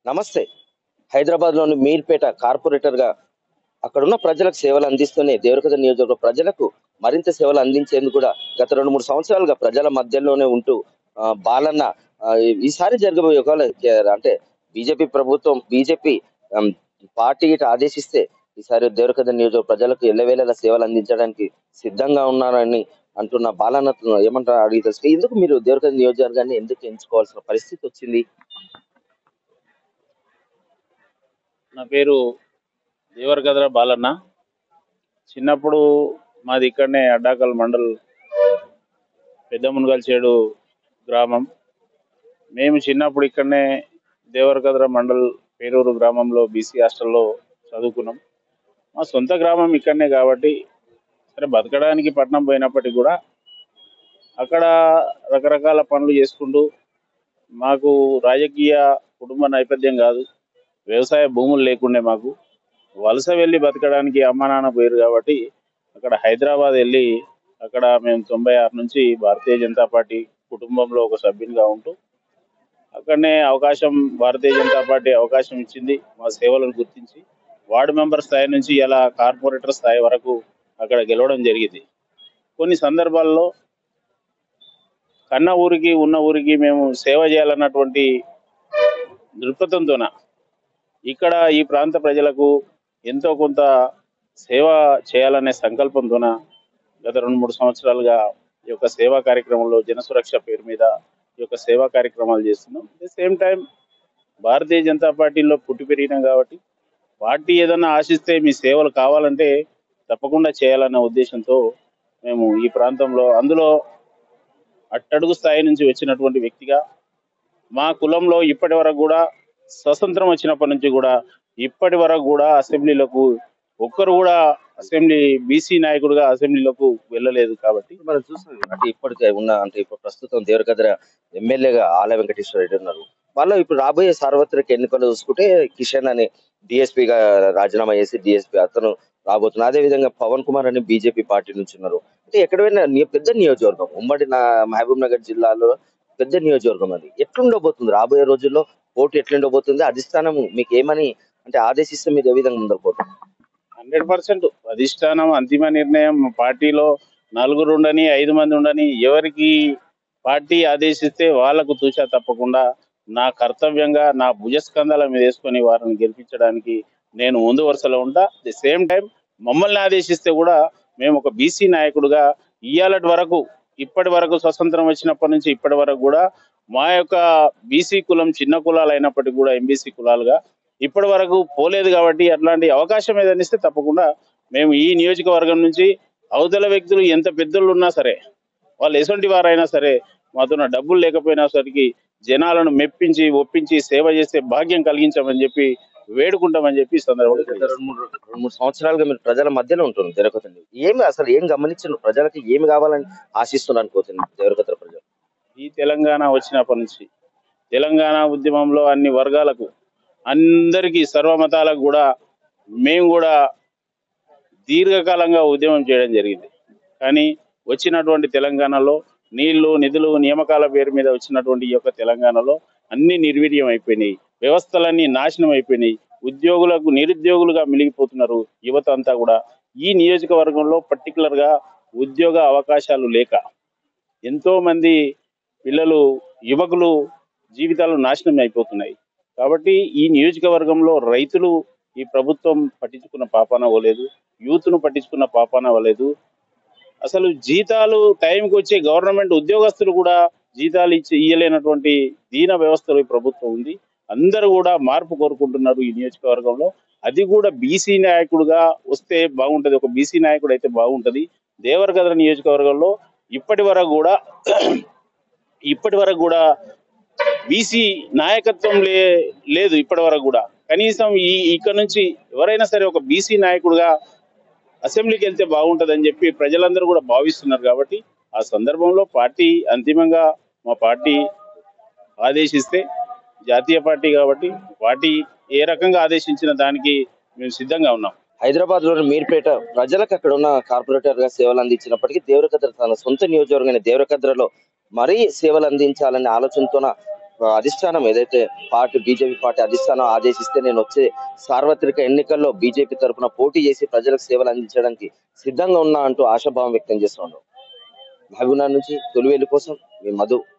నమస్తే హైదరాబాద్ లోని మీర్పేట కార్పొరేటర్ గా అక్కడున్న ప్రజలకు సేవలు అందిస్తూనే దేవరకథ నియోజకవర్గ ప్రజలకు మరింత సేవలు అందించేందుకు కూడా గత రెండు మూడు సంవత్సరాలుగా ప్రజల మధ్యలోనే ఉంటూ ఆ, బాలన్న ఆ, ఈసారి జరగబోయే ఒకవేళ కే- అంటే బీజేపీ ప్రభుత్వం బీజేపీ పార్టీ ఇటు ఆదేశిస్తే ఈసారి దేవరకథ నియోజకవర్గ ప్రజలకు ఎల్లవేళలా సేవలు అందించడానికి సిద్ధంగా ఉన్నారని అంటున్న బాలన్న ఏమంటారు అడిగి తెలుసు ఎందుకు మీరు దేవరకథ నియోజకవర్గాన్ని ఎందుకు ఎంచుకోవాల్సిన పరిస్థితి వచ్చింది నా పేరు దేవరగద్ర బాలన్న చిన్నప్పుడు మాది ఇక్కడనే అడ్డాకల్ మండల్ పెద్ద మునగల్చేడు గ్రామం మేము చిన్నప్పుడు ఇక్కడనే దేవరగద్ర మండల్ పేరూరు గ్రామంలో బీసీ హాస్టల్లో చదువుకున్నాం మా సొంత గ్రామం ఇక్కడనే కాబట్టి సరే బతకడానికి పట్నం పోయినప్పటికీ కూడా అక్కడ రకరకాల పనులు చేసుకుంటూ మాకు రాజకీయ కుటుంబ నేపథ్యం కాదు వ్యవసాయ భూములు లేకుండే మాకు వలస వెళ్ళి బతకడానికి అమ్మ నాన్న పోయారు కాబట్టి అక్కడ హైదరాబాద్ వెళ్ళి అక్కడ మేము తొంభై ఆరు నుంచి భారతీయ జనతా పార్టీ కుటుంబంలో ఒక సభ్యునిగా ఉంటూ అక్కడనే అవకాశం భారతీయ జనతా పార్టీ అవకాశం ఇచ్చింది మా సేవలను గుర్తించి వార్డు మెంబర్ స్థాయి నుంచి ఇలా కార్పొరేటర్ స్థాయి వరకు అక్కడ గెలవడం జరిగింది కొన్ని సందర్భాల్లో కన్న ఊరికి ఉన్న ఊరికి మేము సేవ చేయాలన్నటువంటి దృక్పథంతోన ఇక్కడ ఈ ప్రాంత ప్రజలకు ఎంతో కొంత సేవ చేయాలనే సంకల్పంతోన గత రెండు మూడు సంవత్సరాలుగా ఈ యొక్క సేవా కార్యక్రమంలో జనసురక్ష పేరు మీద ఈ యొక్క సేవా కార్యక్రమాలు చేస్తున్నాం అట్ ద సేమ్ టైం భారతీయ జనతా పార్టీలో పుట్టి పెరిగినాం కాబట్టి పార్టీ ఏదన్నా ఆశిస్తే మీ సేవలు కావాలంటే తప్పకుండా చేయాలనే ఉద్దేశంతో మేము ఈ ప్రాంతంలో అందులో అట్టడుగు స్థాయి నుంచి వచ్చినటువంటి వ్యక్తిగా మా కులంలో ఇప్పటి వరకు కూడా స్వతంత్రం వచ్చినప్పటి నుంచి కూడా ఇప్పటి వరకు కూడా అసెంబ్లీలకు ఒక్కరు కూడా అసెంబ్లీ బీసీ నాయకుడుగా అసెంబ్లీలకు వెళ్ళలేదు కాబట్టి మనం చూస్తాం అంటే ఇప్పటికే ఉన్న అంటే ఇప్పుడు ప్రస్తుతం దేవరకద్ర ఎమ్మెల్యేగా ఆల వెంకటేశ్వర రెడ్డి ఉన్నారు వాళ్ళు ఇప్పుడు రాబోయే సార్వత్రిక ఎన్నికలు చూసుకుంటే కిషన్ అని DSP గా రాజీనామా చేసి డిఎస్పీ అతను రాబోతున్నారు అదే విధంగా పవన్ కుమార్ అని బీజేపీ పార్టీ నుంచి ఉన్నారు అంటే ఎక్కడ పోయినా ని- పెద్ద నియోజకవర్గం ఉమ్మడి నా మహబూబ్ నగర్ జిల్లాలో పెద్ద నియోజకవర్గం అది ఎట్లుండబోతుంది రాబోయే రోజుల్లో ఓటు ఎట్లుండబోతుంది అధిష్టానం మీకు ఏమని అంటే ఆదేశిస్తే మీరు ఏ విధంగా ముందుకు పోతారు హండ్రెడ్ పర్సెంట్ అధిష్టానం అంతిమ నిర్ణయం మా పార్టీలో నలుగురు ఉండని ఐదు మంది ఉండని ఎవరికి పార్టీ ఆదేశిస్తే వాళ్లకు తూచా తప్పకుండా నా కర్తవ్యంగా నా భుజస్కంధాల మీద వేసుకొని వారిని గెలిపించడానికి నేను ముందు వరుసలో ఉంటా ది సేమ్ టైం మమ్మల్ని ఆదేశిస్తే కూడా మేము ఒక బీసీ నాయకుడుగా ఇయ్యాలటి వరకు ఇప్పటి వరకు స్వతంత్రం వచ్చినప్పటి నుంచి ఇప్పటి వరకు కూడా మా యొక్క బీసీ కులం చిన్న కులాలు అయినప్పటికీ కూడా ఎంబీసీ కులాలుగా ఇప్పటి వరకు పోలేదు కాబట్టి అట్లాంటి అవకాశం ఏదైనా ఇస్తే తప్పకుండా మేము ఈ నియోజకవర్గం నుంచి అవతల వ్యక్తులు ఎంత పెద్దలు ఉన్నా సరే వాళ్ళు ఎటువంటి వారైనా సరే మాతో డబ్బులు లేకపోయినా సరికి జనాలను మెప్పించి ఒప్పించి సేవ చేసే భాగ్యం కలిగించమని చెప్పి వేడుకుంటామని చెప్పి ఈ సందర్భంగా గత రెండు మూడు రెండు మూడు సంవత్సరాలుగా మీరు ప్రజల మధ్యలో ఉంటుంది దేవరకథ ఏమి అసలు ఏం గమనించారు ప్రజలకి ఏమి కావాలని ఆశిస్తున్నారు అనుకోతుంది దేవరకథ ప్రజలు ఈ తెలంగాణ వచ్చినప్పటి నుంచి తెలంగాణ ఉద్యమంలో అన్ని వర్గాలకు అందరికీ సర్వమతాలకు కూడా మేము కూడా దీర్ఘకాలంగా ఉద్యమం చేయడం జరిగింది కానీ వచ్చినటువంటి తెలంగాణలో నీళ్లు నిధులు నియామకాల పేరు మీద వచ్చినటువంటి ఈ యొక్క తెలంగాణలో అన్ని నిర్వీర్యం అయిపోయినాయి వ్యవస్థలన్నీ నాశనం అయిపోయినాయి ఉద్యోగులకు నిరుద్యోగులుగా మిలిగిపోతున్నారు యువత అంతా కూడా ఈ నియోజకవర్గంలో పర్టికులర్ గా ఉద్యోగ అవకాశాలు లేక ఎంతో మంది పిల్లలు యువకులు జీవితాలు నాశనం అయిపోతున్నాయి కాబట్టి ఈ నియోజకవర్గంలో రైతులు ఈ ప్రభుత్వం పట్టించుకున్న పాపాన పోలేదు యూత్ను పట్టించుకున్న పాపాన పోలేదు అసలు జీతాలు టైంకి వచ్చే గవర్నమెంట్ ఉద్యోగస్తులు కూడా జీతాలు ఇచ్చి ఇయ్యలేనటువంటి దీన వ్యవస్థలో ఈ ప్రభుత్వం ఉంది అందరూ కూడా మార్పు కోరుకుంటున్నారు ఈ నియోజకవర్గంలో అది కూడా బీసీ నాయకుడుగా వస్తే బాగుంటది ఒక బీసీ నాయకుడు అయితే బాగుంటది దేవరగద్ర నియోజకవర్గంలో ఇప్పటి వరకు కూడా ఇప్పటి వరకు కూడా బీసీ నాయకత్వం లే లేదు ఇప్పటి వరకు కూడా కనీసం ఈ ఇక్కడ నుంచి ఎవరైనా సరే ఒక బీసీ నాయకుడుగా అసెంబ్లీకి వెళ్తే బాగుంటదని చెప్పి ప్రజలందరూ కూడా భావిస్తున్నారు కాబట్టి ఆ సందర్భంలో పార్టీ అంతిమంగా మా పార్టీ ఆదేశిస్తే జాతీయ పార్టీ కాబట్టి పార్టీ ఏ రకంగా ఆదేశించిన దానికి మేము సిద్ధంగా ఉన్నాం హైదరాబాద్ లోని మీర్పేట ప్రజలకు అక్కడ ఉన్న కార్పొరేటర్ గా సేవలు అందించినప్పటికీ దేవరకద్ర తన సొంత నియోజకవర్గమైన దేవరకద్రలో మరీ సేవలు అందించాలనే ఆలోచనతోన ఆ, అధిష్టానం ఏదైతే పార్టీ బీజేపీ పార్టీ అధిష్టానం ఆదేశిస్తే నేను వచ్చే సార్వత్రిక ఎన్నికల్లో బీజేపీ తరఫున పోటీ చేసి ప్రజలకు సేవలు అందించడానికి సిద్ధంగా ఉన్నా అంటూ ఆశాభావం వ్యక్తం చేస్తున్నాడు మహబూబ్నగర్ నుంచి తొలివేలు కోసం మీ మధు